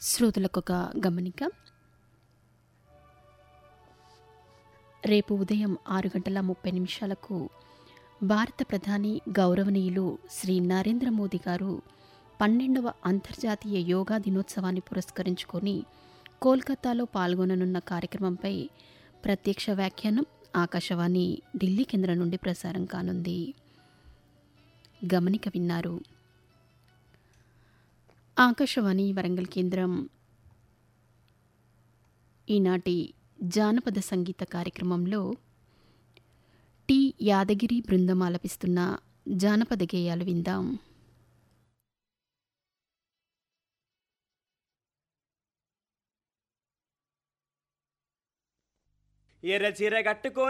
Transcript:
శ్రోతలకొక గమనిక రేపు ఉదయం ఆరు గంటల ముప్పై నిమిషాలకు భారత ప్రధాని గౌరవనీయులు శ్రీ నరేంద్ర మోదీ గారు పన్నెండవ అంతర్జాతీయ యోగా దినోత్సవాన్ని పురస్కరించుకొని కోల్కతాలో పాల్గొననున్న కార్యక్రమంపై ప్రత్యక్ష వ్యాఖ్యానం ఆకాశవాణి ఢిల్లీ కేంద్రం నుండి ప్రసారం కానుంది గమనిక విన్నారు ఆకాశవాణి వరంగల్ కేంద్రం ఈనాటి జానపద సంగీత కార్యక్రమంలో టి యాదగిరి బృందం ఆలపిస్తున్న జానపద గేయాలు విందాం ఎర్ర చీర కట్టుకో